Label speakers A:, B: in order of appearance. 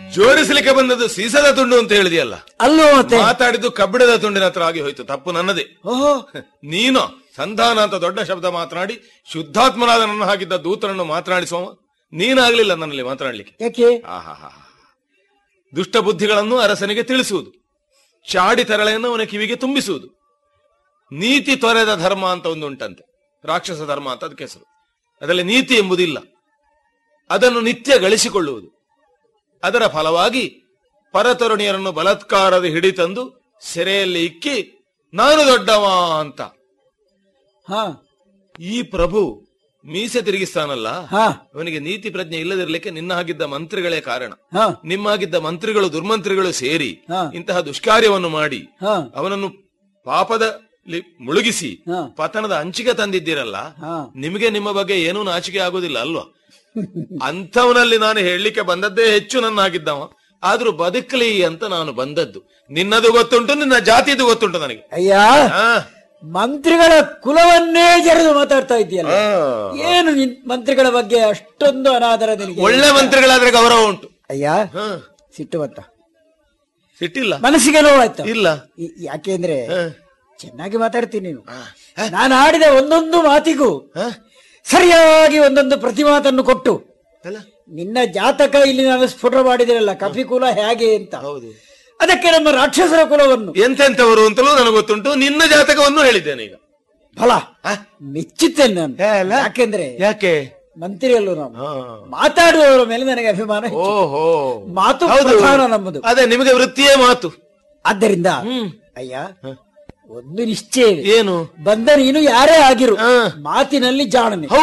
A: ಜೋಡಿಸಲಿಕ್ಕೆ ಬಂದದ್ದು ಸೀಸದ ತುಂಡು ಅಂತ ಹೇಳಿದೆಯಲ್ಲ
B: ಅಲ್ಲೋ ಮತ್ತೆ
A: ಮಾತಾಡಿದ್ದು ಕಬ್ಬಿಣದ ತುಂಡಿನ ಹತ್ರ ಆಗಿ ಹೋಯ್ತು ತಪ್ಪು ನನ್ನದೇ
B: ಓಹೋ
A: ನೀನು ಸಂಧಾನ ಅಂತ ದೊಡ್ಡ ಶಬ್ದ ಮಾತನಾಡಿ ಶುದ್ಧಾತ್ಮನಾದ ನನ್ನ ಹಾಗಿದ್ದ ದೂತರನ್ನು ಮಾತನಾಡಿಸುವ ನೀನಾಗ್ಲಿಲ್ಲ ನನ್ನಲ್ಲಿ ಮಾತನಾಡ್ಲಿಕ್ಕೆ
B: ಯಾಕೆ
A: ಆಹಾಹಾ. ದುಷ್ಟ ಬುದ್ಧಿಗಳನ್ನು ಅರಸನಿಗೆ ತಿಳಿಸುವುದು ಚಾಡಿ ತರಳೆಯನ್ನು ಅವನ ಕಿವಿಗೆ ತುಂಬಿಸುವುದು ನೀತಿ ತೊರೆದ ಧರ್ಮ ಅಂತ ಒಂದು ಉಂಟಂತೆ ರಾಕ್ಷಸ ಧರ್ಮ ಅಂತ ಅದಕ್ಕೆ ಹೆಸರು ಅದರಲ್ಲಿ ನೀತಿ ಎಂಬುದಿಲ್ಲ ಅದನ್ನು ನಿತ್ಯ ಗಳಿಸಿಕೊಳ್ಳುವುದು ಅದರ ಫಲವಾಗಿ ಪರತರುಣಿಯರನ್ನು ಬಲಾತ್ಕಾರದ ಹಿಡಿತಂದು ಸೆರೆಯಲ್ಲಿ ಇಕ್ಕಿ ನಾನು ದೊಡ್ಡವ ಅಂತ
B: ಹಾ
A: ಈ ಪ್ರಭು ಮೀಸೆ ತಿರುಗಿಸ್ತಾನಲ್ಲ
B: ಹಾ
A: ಅವನಿಗೆ ನೀತಿ ಪ್ರಜ್ಞೆ ಇಲ್ಲದಿರಲಿಕ್ಕೆ ನಿನ್ನ ಹಾಗಿದ್ದ ಮಂತ್ರಿಗಳೇ ಕಾರಣ
B: ಹಾ
A: ನಿಮ್ಮಾಗಿದ್ದ ಮಂತ್ರಿಗಳು ದುರ್ಮಂತ್ರಿಗಳು ಸೇರಿ
B: ಹಾ.
A: ಇಂತಹ ದುಷ್ಕಾರ್ಯವನ್ನು ಮಾಡಿ
B: ಹಾ
A: ಅವನನ್ನು ಪಾಪದಲ್ಲಿ ಮುಳುಗಿಸಿ
B: ಹಾ.
A: ಪತನದ ಅಂಚಿಗೆ ತಂದಿದ್ದೀರಲ್ಲ
B: ಹಾ.
A: ನಿಮಗೆ ನಿಮ್ಮ ಬಗ್ಗೆ ಏನೂ ನಾಚಿಕೆ ಆಗುದಿಲ್ಲ ಅಲ್ವಾ ಅಂಥವನಲ್ಲಿ ನಾನು ಹೇಳಲಿಕ್ಕೆ ಬಂದದ್ದೇ ಹೆಚ್ಚು ನನ್ನ ಆಗಿದ್ದವ ಆದ್ರೂ ಬದುಕಲಿ ಅಂತ ನಾನು ಬಂದದ್ದು ನಿನ್ನದು ಗೊತ್ತುಂಟು ನಿನ್ನ ಜಾತಿದು ಗೊತ್ತುಂಟು ನನಗೆ
B: ಅಯ್ಯ
A: ಆ,
B: ಮಂತ್ರಿಗಳ ಕುಲವನ್ನೇ ಜರಿದು ಮಾತಾಡ್ತಾ ಇದೆಯಲ್ಲ
A: ಆ.
B: ಏನು ನಿನ್ ಮಂತ್ರಿಗಳ ಬಗ್ಗೆ ಅಷ್ಟೊಂದು ಅನಾದರ ನಿನಗೆ
A: ಒಳ್ಳೆ ಮಂತ್ರಿಗಳಾದ್ರೆ ಗೌರವ ಉಂಟು
B: ಅಯ್ಯ
A: ಹ
B: ಸಿಟ್ಟು ಬಂತ
A: ಸಿಟ್ಟಿಲ್ಲ
B: ಮನಸ್ಸಿಗೆ ನೋವಾಯ್ತು
A: ಇಲ್ಲ
B: ಈ- ಯಾಕೆಂದ್ರೆ
A: ಹ.
B: ಚೆನ್ನಾಗಿ ಮಾತಾಡ್ತೀನಿ ನೀನು ನಾನು ಆಡಿದ ಒಂದೊಂದು ಮಾತಿಗೂ
A: ಹ?
B: ಸರಿಯಾಗಿ ಒಂದೊಂದು ಪ್ರತಿಮಾತನ್ನು ಕೊಟ್ಟು
A: ಅಲ್ಲ
B: ನಿನ್ನ ಜಾತಕ ಇಲ್ಲಿ ನಾನು ಸ್ಫುಟ ಮಾಡಿದಿರಲ್ಲ ಕಪಿಕುಲ ಹೇಗೆ ಅಂತ
A: ಹೌದು
B: ಅದಕ್ಕೆ ನಮ್ಮ ರಾಕ್ಷಸರ ಕುಲವನ್ನು
A: ಎಂತೆಂತವರು ಅಂತಲೂ ನನಗೆ ಗೊತ್ತುಂಟು ನಿನ್ನ ಜಾತಕವನ್ನು ಹೇಳಿದ್ದೇನೆ ಈಗ
B: ಫಲ
A: ಆ?
B: ಮೆಚ್ಚುತ್ತೇನೆ ನಾನು
A: ಏ, ಅಲ್ಲ?
B: ಯಾಕೆಂದ್ರೆ
A: ಯಾಕೆ
B: ಮಂತ್ರಿಯಲ್ಲೂ ನಾನು
A: ಹಾ.
B: ಮಾತಾಡುವವರ ಮೇಲೆ ನನಗೆ ಅಭಿಮಾನ ಹೆಚ್ಚು.
A: ಓಹೋ
B: ಮಾತು
A: ಹೌದು.
B: ಪ್ರಧಾನ ನಮ್ಮದು
A: ಅದೇ ನಿಮಗೆ ವೃತ್ತಿಯೇ ಮಾತು
B: ಆದ್ದರಿಂದ
A: ಹ್ಮ್
B: ಅಯ್ಯ ಒಂದು ನಿಶ್ಚಯವೇ
A: ಏನು
B: ಬಂದ ನೀನು ಯಾರೇ ಆಗಿರು
A: ಹಾ.
B: ಮಾತಿನಲ್ಲಿ ಜಾಣನೆ